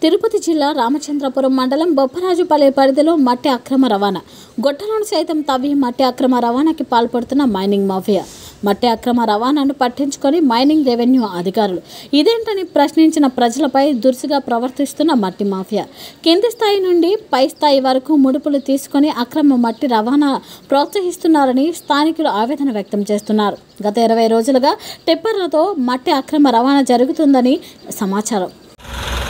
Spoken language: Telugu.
తిరుపతి జిల్లా రామచంద్రపురం మండలం బొప్పరాజుపల్లి పరిధిలో మట్టి అక్రమ రవాణా గొట్టలను సైతం తవ్వి మట్టి అక్రమ రవాణాకి పాల్పడుతున్న మైనింగ్ మాఫియా మట్టి అక్రమ రవాణాను పట్టించుకొని మైనింగ్ రెవెన్యూ అధికారులు ఇదేంటని ప్రశ్నించిన ప్రజలపై దురుసుగా ప్రవర్తిస్తున్న మట్టి మాఫియా కింది స్థాయి నుండి పై స్థాయి వరకు ముడుపులు తీసుకొని అక్రమ మట్టి రవాణా ప్రోత్సహిస్తున్నారని స్థానికులు ఆవేదన వ్యక్తం చేస్తున్నారు గత ఇరవై రోజులుగా టిప్పర్లతో మట్టి అక్రమ రవాణా జరుగుతుందని సమాచారం